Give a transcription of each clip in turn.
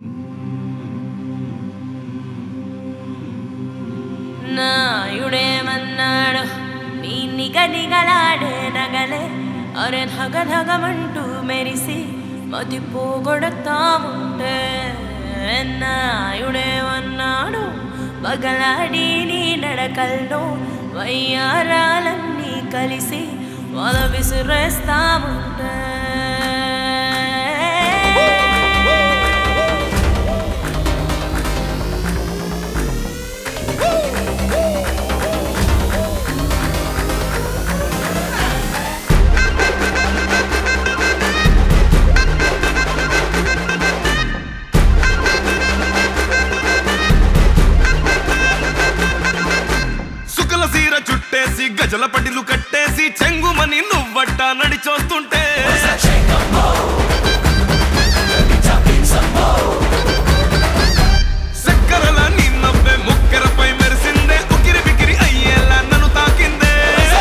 నాయుడేమన్నాడు నీ నిగ నిగలాడే నగలే అరే ధగ ధగమంటూ మెరిసి మతి పోగొడతాముంటే నాయుడేమన్నాడు బగలాడి నీ నడకల్లో వయ్యారాలన్నీ కలిసి వల విసిరేస్తాముంటే సుకల సీర చుట్టేసి గజల పటిలు కట్టేసి చెంగుమని నువ్వట్ట నడిచొస్తుంటే చక్కరల నీ నవ్వే ముక్కెరపై మెరిసిందే ఉకిరి బికిరి అయ్యేలా నన్ను తాకిందే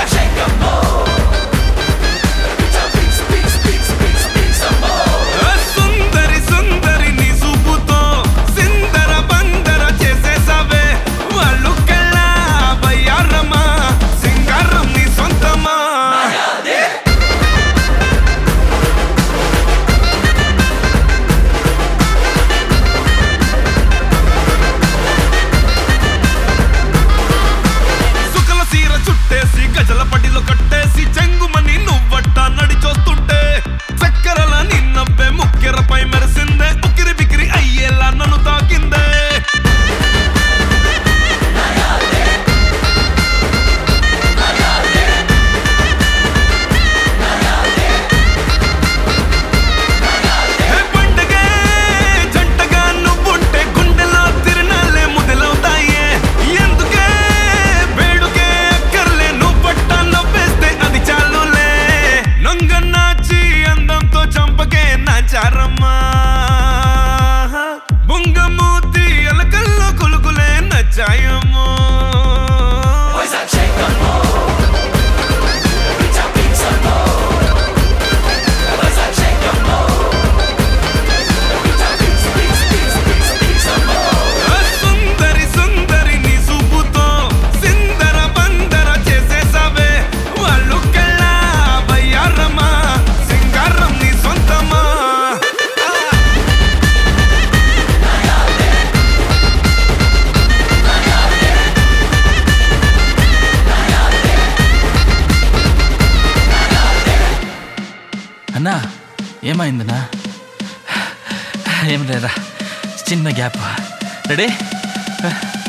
ఆ సుందరి సుందరి నీ చూపుతో సిందర బందర చేసేసావే వాళ్ళు కల్లా బయ్యారమ్మా సింగారం నీ సొంతమా సుకల సీర చుట్టేసి గజల పడిలో కట్టేసి చెంగుమని నువ్వట్ట నడిచొస్తుంటే చక్కరల నిన్నవ్వే ముక్కెరపై మెరిసిందే ఉకిరి బికిరి అయ్యేలా నన్ను తాకిందే హే పండగే జంటగా నువ్వుంటే గుండెలో తిరణాలే మొదలవుతాయే ఎందుకే వేడుకే అక్కర్లే నువ్వు పట్ట నవ్వేస్తే అది చాలులే నొంగ నాచి అందంతో చంపకే నాచారమ్మా బొంగమూతి అలకల్లో కొలుకులే నచ్చాయమ్మో ఆ సుందరి సుందరి నీ చూపుతో సిందర బందర చేసేసావే వాళ్ళు కల్లా బయ్యారమ్మా సింగారం నీ సొంతమా అన్నా ఏమైందన్నా ఏం లేదా చిన్న గ్యాప్ రెడీ